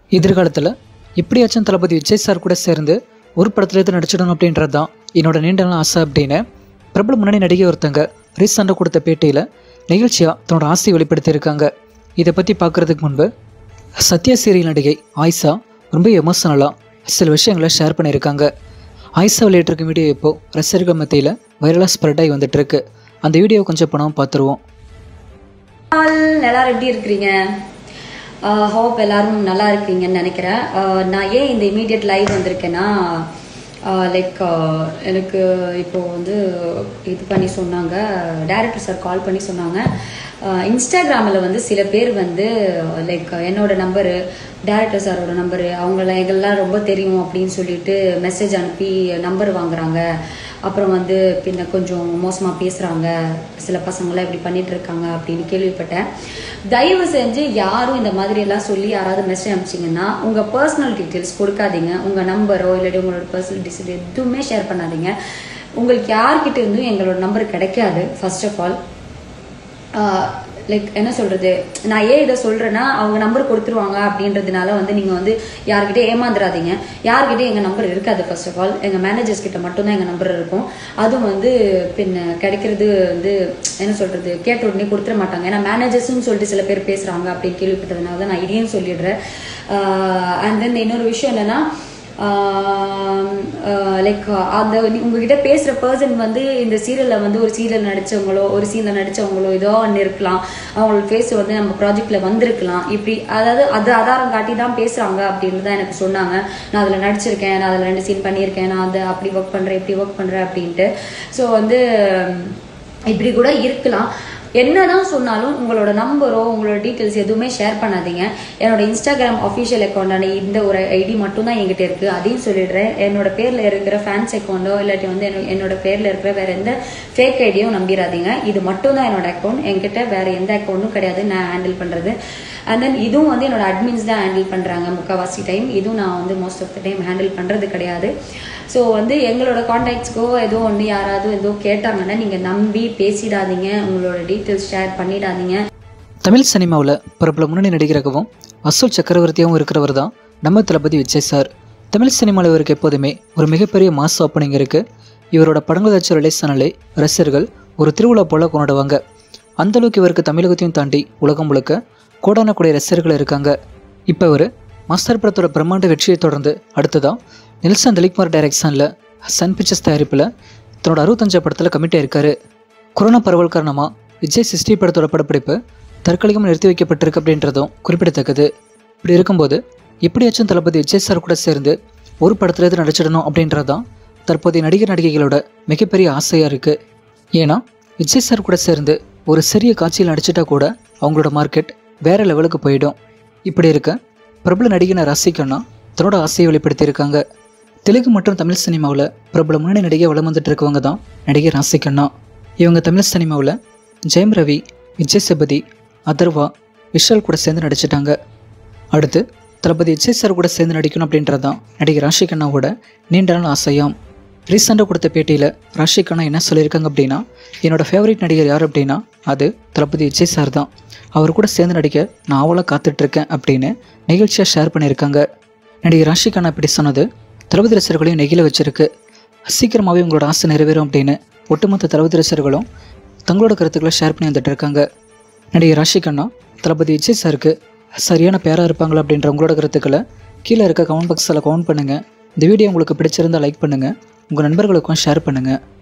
எதிர்காலத்தில் எப்படியாச்சும் தளபதி விஜய் சார் கூட சேர்ந்து ஒரு படத்துல இருந்து நடிச்சிடணும் அப்படின்றது தான் என்னோட நீண்ட நாள் ஆசை அப்படின்னு பிரபல முன்னணி நடிகை ஒருத்தங்க ரீசெண்டாக கொடுத்த பேட்டியில் நிகழ்ச்சியாக தன்னோட ஆசையை வெளிப்படுத்தியிருக்காங்க இதை பற்றி பார்க்குறதுக்கு முன்பு சத்யா சீரியல் நடிகை ஆயிஷா ரொம்ப எமோஷனலாக சில விஷயங்களை ஷேர் பண்ணியிருக்காங்க ஆயிஷா வெளியிட்டிருக்க வீடியோ இப்போ ரசிகர்கள் மத்தியில் வைரலாக ஸ்ப்ரெட் ஆகி வந்துட்டு இருக்கு அந்த வீடியோ கொஞ்சம் பணம் பார்த்துருவோம் ஆல் எல்லாரும் எப்படி இருக்கிறீங்க ஹோப் எல்லாரும் நல்லா இருக்கீங்கன்னு நினைக்கிறேன் Uh, நான் ஏன் இந்த இமீடியட் லைவ் வந்திருக்கேன்னா லைக் எனக்கு இப்போ வந்து இது பண்ணி சொன்னாங்க டைரக்டர் சார் கால் பண்ணி சொன்னாங்க இன்ஸ்டாகிராமில் வந்து சில பேர் வந்து லைக் என்னோட நம்பரு டைரக்டர் சாரோட நம்பரு அவங்கள எங்கெல்லாம் ரொம்ப தெரியும் அப்படின்னு சொல்லிட்டு மெசேஜ் அனுப்பி நம்பர் வாங்குறாங்க அப்புறம் வந்து பின்ன கொஞ்சம் மோசமாக பேசுகிறாங்க சில பசங்களாம் இப்படி பண்ணிட்டு இருக்காங்க அப்படின்னு கேள்விப்பட்டேன் தயவு செஞ்சு யாரும் இந்த மாதிரி எல்லாம் சொல்லி யாராவது மெசேஜ் அனுப்பிச்சிங்கன்னா உங்கள் பர்சனல் டீட்டெயில்ஸ் கொடுக்காதீங்க உங்கள் நம்பரோ இல்லாட்டி உங்களோட பர்சனல் டீட்டெயில் எதுவுமே ஷேர் பண்ணாதீங்க உங்களுக்கு யார்கிட்ட இருந்தும் எங்களோட நம்பர் கிடைக்காது ஃபர்ஸ்ட் ஆஃப் ஆல் லைக் என்ன சொல்றது நான் ஏன் இதை சொல்றேன்னா அவங்க நம்பர் கொடுத்துருவாங்க அப்படின்றதுனால வந்து நீங்க வந்து யார்கிட்ட ஏமாந்துடாதீங்க யார்கிட்ட எங்க நம்பர் இருக்காது ஃபர்ஸ்ட் ஆஃப் ஆல் எங்க மேனேஜர்ஸ் கிட்ட மட்டும்தான் எங்க நம்பர் இருக்கும் அதுவும் வந்து பின்ன கிடைக்கிறது வந்து என்ன சொல்றது கேட்ட உடனே கொடுத்துட மாட்டாங்க ஏன்னா மேனேஜர்ஸ்னு சொல்லிட்டு சில பேர் பேசுறாங்க அப்படின்னு கேள்விப்பட்டதுனால தான் நான் இதையும் சொல்லிடுறேன் அண்ட் தென் இன்னொரு விஷயம் என்னன்னா லைக் அந்த நீ- உங்ககிட்ட பேசுற பர்சன் வந்து இந்த சீரியல்ல வந்து ஒரு சீரியல் நடிச்சவங்களோ ஒரு சீன்ல நடிச்சவங்களோ ஏதோ ஒன்று இருக்கலாம் அவங்களோட ஃபேஸ் வந்து நம்ம ப்ராஜெக்ட்ல வந்திருக்கலாம் இப்படி அதாவது அது ஆதாரம் காட்டி தான் பேசுறாங்க அப்படின்னு தான் எனக்கு சொன்னாங்க நான் அதுல நடிச்சிருக்கேன் நான் அதுல ரெண்டு சீன் பண்ணியிருக்கேன் நான் அதை அப்படி ஒர்க் பண்றேன் இப்படி ஒர்க் பண்றேன் அப்படின்ட்டு ஸோ வந்து இப்படி கூட இருக்கலாம் என்னதான் சொன்னாலும் உங்களோட நம்பரோ உங்களோட டீட்டெயில்ஸ் எதுவுமே ஷேர் பண்ணாதீங்க என்னோட இன்ஸ்டாகிராம் அஃபிஷியல் அக்கௌண்டான இந்த ஒரு ஐடி மட்டும் தான் என்கிட்ட இருக்கு அதையும் சொல்லிடுறேன் என்னோட பேர்ல இருக்கிற ஃபேன்ஸ் அக்கௌண்டோ இல்லாட்டி வந்து என்னோ- என்னோட பேர்ல இருக்கிற வேற எந்த ஃபேக் ஐடியும் நம்பிடாதீங்க இது மட்டும் தான் என்னோட அக்கௌண்ட் என்கிட்ட வேற எந்த அக்கௌண்ட்டும் கிடையாது நான் ஹேண்டில் பண்றது அண்ட் தென் இதுவும் வந்து என்னோட அட்மின்ஸ் தான் ஹேண்டில் பண்றாங்க முக்கால்வாசி டைம் இதுவும் நான் வந்து most of the time handle பண்றது கிடையாது ஸோ வந்து எங்களோட காண்டாக்ட்ஸ்க்கோ ஏதோ ஒன்று யாராவது ஏதோ கேட்டாங்கன்னா நீங்கள் நம்பி பேசிடாதீங்க உங்களோட டீட்டெயில்ஸ் ஷேர் பண்ணிடாதீங்க தமிழ் சினிமாவில் பிரபல முன்னணி நடிகராகவும் வசூல் சக்கரவர்த்தியாகவும் இருக்கிறவர் தான் நம்ம தளபதி விஜய் சார் தமிழ் சினிமாவில் இவருக்கு எப்போதுமே ஒரு மிகப்பெரிய மாஸ் ஓப்பனிங் இருக்குது இவரோட படங்கள் ஏதாச்சும் ரிலீஸ் ஆனாலே ரசிகர்கள் ஒரு திருவிழா போல் கொண்டாடுவாங்க அந்த அளவுக்கு இவருக்கு தமிழகத்தையும் தாண்டி உலகம் முழுக்க கோடான கூடிய ரசிகர்கள் இருக்காங்க இப்போ இவர் மாஸ்டர் படத்தோட பிரம்மாண்ட வெற்றியை தொடர்ந்து அடுத்ததான் நெல்சன் திலீப்குமார் டைரக்ஷனில் சன் பிக்சர்ஸ் தயாரிப்பில் தன்னோட அறுபத்தஞ்சு படத்தில் கமிட் ஆயிருக்காரு கொரோனா பரவல் காரணமாக விஜய் சிஸ்டி படத்தோட படப்பிடிப்பு தற்காலிகமாக நிறுத்தி வைக்கப்பட்டிருக்கு அப்படின்றதும் குறிப்பிடத்தக்கது இப்படி இருக்கும்போது எப்படியாச்சும் தளபதி விஜய் சார் கூட சேர்ந்து ஒரு படத்துல இருந்து நடிச்சிடணும் அப்படின்றது தான் தற்போதைய நடிகர் நடிகைகளோட மிகப்பெரிய ஆசையாக இருக்குது ஏன்னா விஜய் சார் கூட சேர்ந்து ஒரு சிறிய காட்சியில் நடிச்சிட்டா கூட அவங்களோட மார்க்கெட் வேற லெவலுக்கு போயிடும் இப்படி இருக்க பிரபல நடிகனை ரசிக்கன்னா தன்னோட ஆசையை வெளிப்படுத்தியிருக்காங்க தெலுங்கு மற்றும் தமிழ் சினிமாவில் பிரபல முன்னணி நடிகை வளம் வந்துட்டு இருக்கவங்க தான் நடிகர் ராசிகண்ணா இவங்க தமிழ் சினிமாவில் ஜெயம் ரவி விஜய் சேபதி அதர்வா விஷால் கூட சேர்ந்து நடிச்சிட்டாங்க அடுத்து தளபதி விஜய் சார் கூட சேர்ந்து நடிக்கணும் அப்படின்றது தான் நடிகர் ராஷிகண்ணாவோட நீண்ட நாள் ஆசையாம் ரீசெண்டாக கொடுத்த பேட்டியில் ராஷிகண்ணா என்ன சொல்லியிருக்காங்க அப்படின்னா என்னோட ஃபேவரட் நடிகர் யார் அப்படின்னா அது தளபதி விஜய் சார் தான் அவர் கூட சேர்ந்து நடிக்க நான் அவளாக காத்துட்ருக்கேன் அப்படின்னு நிகழ்ச்சியாக ஷேர் பண்ணியிருக்காங்க நடிகர் ராஷிகண்ணா இப்படி சொன்னது தளபதி ரசிகர்களையும் நெகிழ வச்சிருக்கு சீக்கிரமாகவே உங்களோட ஆசை நிறைவேறும் அப்படின்னு ஒட்டுமொத்த தளபதி ரசிகர்களும் தங்களோட கருத்துக்களை ஷேர் பண்ணி வந்துட்டு இருக்காங்க நடிகர் ராஷிகண்ணா தளபதி விஜய் சாருக்கு சரியான பேராக இருப்பாங்களா அப்படின்ற உங்களோட கருத்துக்களை கீழே இருக்க கமெண்ட் பாக்ஸில் கமெண்ட் பண்ணுங்கள் இந்த வீடியோ உங்களுக்கு பிடிச்சிருந்தா லைக் பண்ணுங்கள் உங்கள் நண்பர்களுக்கும் ஷேர் பண்ணுங்கள்